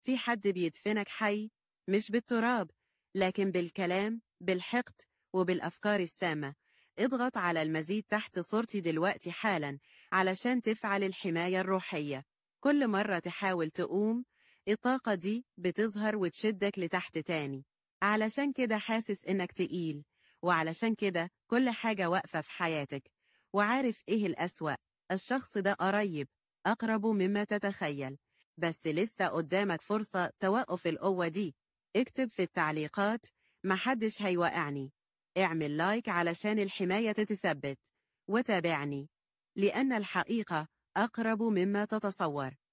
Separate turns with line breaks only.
في حد بيدفنك حي مش بالتراب لكن بالكلام بالحقد وبالأفكار السامة اضغط على المزيد تحت صورتي دلوقتي حالا علشان تفعل الحماية الروحية كل مرة تحاول تقوم الطاقة دي بتظهر وتشدك لتحت تاني علشان كده حاسس إنك تقيل وعلشان كده كل حاجة واقفة في حياتك وعارف إيه الأسوأ الشخص ده قريب أقرب مما تتخيل بس لسه قدامك فرصة توقف القوة دي اكتب في التعليقات محدش هيوقعني اعمل لايك علشان الحماية تتثبت وتابعني لأن الحقيقة أقرب مما تتصور